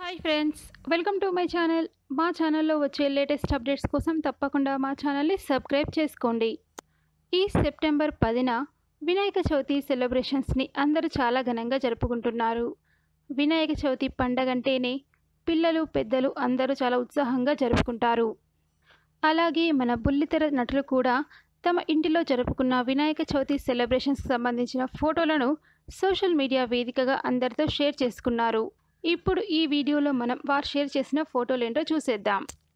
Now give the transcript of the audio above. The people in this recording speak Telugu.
hi friends welcome to my channel మా ఛానల్లో వచ్చే లేటెస్ట్ అప్డేట్స్ కోసం తప్పకుండా మా ఛానల్ని సబ్స్క్రైబ్ చేసుకోండి ఈ సెప్టెంబర్ పదిన వినాయక చవితి సెలబ్రేషన్స్ని అందరూ చాలా ఘనంగా జరుపుకుంటున్నారు వినాయక చవితి పండగంటేనే పిల్లలు పెద్దలు అందరూ చాలా ఉత్సాహంగా జరుపుకుంటారు అలాగే మన బుల్లితెర నటులు కూడా తమ ఇంటిలో జరుపుకున్న వినాయక చవితి సెలబ్రేషన్స్కి సంబంధించిన ఫోటోలను సోషల్ మీడియా వేదికగా అందరితో షేర్ చేసుకున్నారు ఇప్పుడు ఈ వీడియోలో మనం వారు షేర్ చేసిన ఫోటోలు ఏంటో చూసేద్దాం